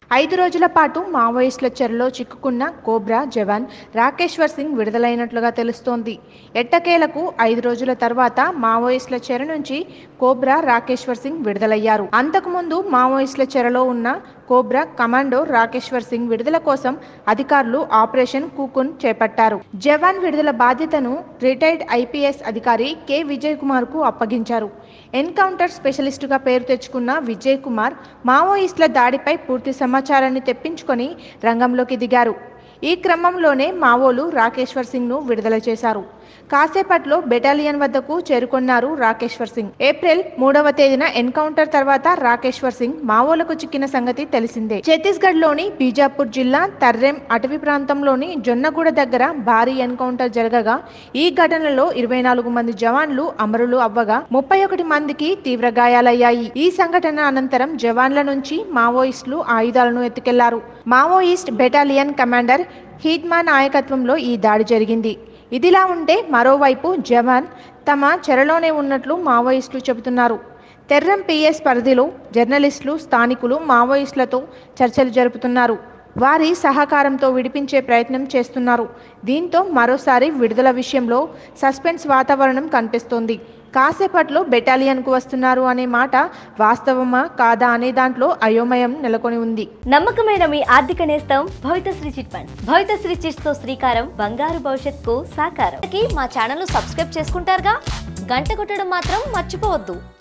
ఐదు రోజుల పాటు మావోయిస్టుల చెరలో చిక్కుకున్న కోబ్రా జవాన్ రాకేశ్వర్ సింగ్ విడుదలైనట్లుగా తెలుస్తోంది ఎట్టకేలకు ఐదు రోజుల తర్వాత మావోయిస్టుల చెర నుంచి కోబ్రా రాకేశ్వర్ సింగ్ విడుదలయ్యారు అంతకుముందు మావోయిస్టుల చెరలో ఉన్న కోబ్రా కమాండో రాకేశ్వర్ సింగ్ విడుదల కోసం అధికారులు ఆపరేషన్ కుకున్ చేపట్టారు జవాన్ విడుదల బాధ్యతను రిటైర్డ్ ఐపీఎస్ అధికారి కె విజయ్ కుమార్ కు అప్పగించారు ఎన్కౌంటర్ స్పెషలిస్టుగా పేరు తెచ్చుకున్న విజయ్ కుమార్ మావోయిస్టుల దాడిపై పూర్తి సమాచారాన్ని తెప్పించుకొని రంగంలోకి దిగారు ఈ క్రమంలోనే మావోలు రాకేశ్వర్ సింగ్ ను విడుదల చేశారు కాసేపట్లో బెటాలియన్ వద్దకు చేరుకున్నారు రాకేశ్వర్ సింగ్ ఏప్రిల్ మూడవ తేదీన ఎన్కౌంటర్ తర్వాత రాకేశ్వర్ సింగ్ మావోలకు చిక్కిన సంగతి తెలిసిందే ఛత్తీస్గఢ్ లోని బీజాపూర్ జిల్లా తర్రెం అటవీ ప్రాంతంలోని జొన్నగూడ దగ్గర భారీ ఎన్కౌంటర్ జరగగా ఈ ఘటనలో ఇరవై నాలుగు మంది జవాన్లు అమరులు అవ్వగా ముప్పై ఒకటి మందికి తీవ్ర గాయాలయ్యాయి ఈ సంఘటన అనంతరం జవాన్ల నుంచి మావోయిస్టులు ఆయుధాలను ఎత్తుకెళ్లారు మావోయిస్ట్ బెటాలియన్ కమాండర్ హీడ్మా నాయకత్వంలో ఈ దాడి జరిగింది ఇదిలా ఉంటే మరోవైపు జవాన్ తమ చెరలోనే ఉన్నట్లు మావోయిస్టులు చెబుతున్నారు తెర్రం పిఎస్ పరిధిలో జర్నలిస్టులు స్థానికులు మావోయిస్టులతో చర్చలు జరుపుతున్నారు వారి సహకారంతో విడిపించే ప్రయత్నం చేస్తున్నారు దీంతో మరోసారి విడుదల విషయంలో సస్పెన్స్ వాతావరణం కనిపిస్తోంది కాసేపట్లో బెటాలియన్కు వస్తున్నారు అనే మాట వాస్తవమా కాదా అనే దాంట్లో అయోమయం నెలకొని ఉంది నమ్మకమైన మీ ఆర్థిక నేస్తం Bhavithasri chit funds Bhavithasri chits తో శ్రీకారం బంగారు భవిష్యత్తుకు సాకారం మా ఛానల్ సబ్స్క్రైబ్ చేసుకుంటారుగా గంట కొట్టడం మాత్రం మర్చిపోవద్దు